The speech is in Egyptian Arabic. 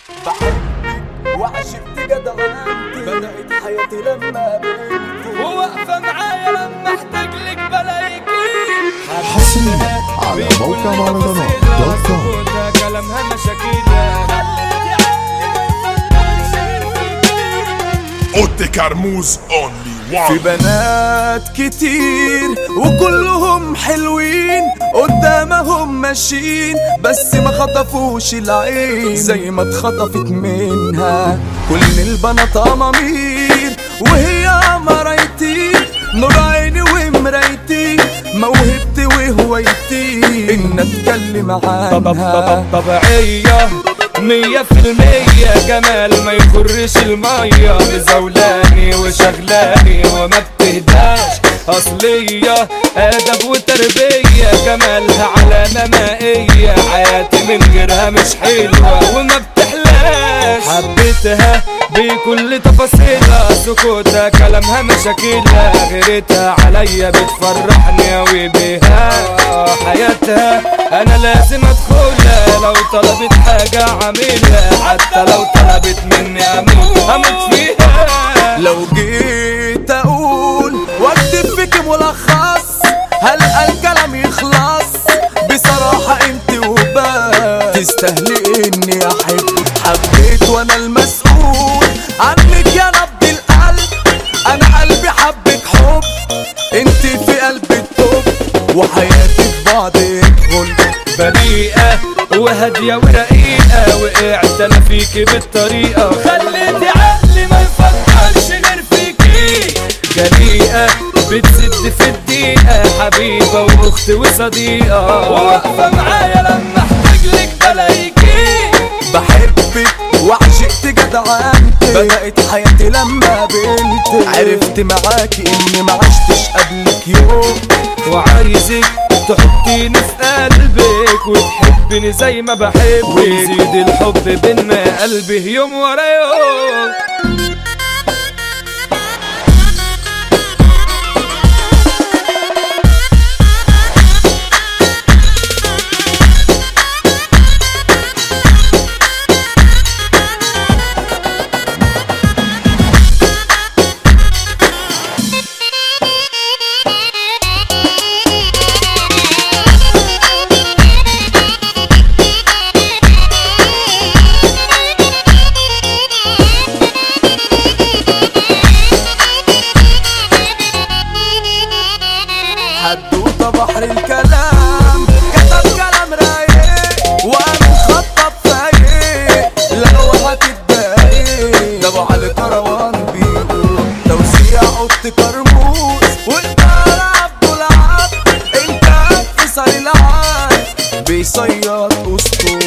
بحبك وعشقت جدعنتي بدأت حياتي لما بقيت وواقفة معايا لما احتاج لك بلاقيكي حصريا على موقع مهرجانات دوت كوم سكوتها كلامها مشاكلها اوتي كرموز اونلي في وان بنات كتير وكلهم حلوين قدامهم ماشيين بس ما خطفوش العين زي ما اتخطفت منها كل البنات امامير وهي مرايتي نور عيني ومرايتي موهبتي وهوايتي ان اتكلم عنها طبيعية مية في المية جمال ما يخرش المية مزولاني وشغلاني وما بتهداش أصلية أدب وتربية جمالها علامة مائية حياتي من غيرها مش حلوة وما بتحلاش حبيتها بكل تفاصيلها سكوتها كلامها مشاكلها غيرتها عليا بتفرحني اوي بيها حياتها انا لازم ادخلها لو طلبت حاجة اعملها حتى لو طلبت مني اموت اموت فيها لو جيت اقول واكتب فيك ملخص هلقى الكلام يخلص بصراحة انت وبس تستاهلي اني احب حبيت وانا المسؤول عنك يا نبض القلب انا قلبي حبك حب انت في قلبي التوب وحياتي في بعضك غل بريئة وهادية ورقيقة وقعت انا فيكي بالطريقة خليتي عقلي ما يفكرش غير فيكي جريئة بتسد في الدقيقة حبيبة واخت وصديقة وواقفة معايا لما احتاج لك بلاقيكي بحبك وعشقت جدعنتي بدأت حياتي لما قابلتك عرفت معاكي اني ما عشتش قبلك يوم وعايزك تحطيني في قلبك وتحبني زي ما بحبك ويزيد الحب بينا قلبي يوم ورا يوم حدوته بحر الكلام كتب كلام رايق وقام خطب فايق لو هتتضايق ده ابو علي كروان بيقول توسيع اوضه كرموز والدار عبد العب انت فيصل العاد بيصيد اسطول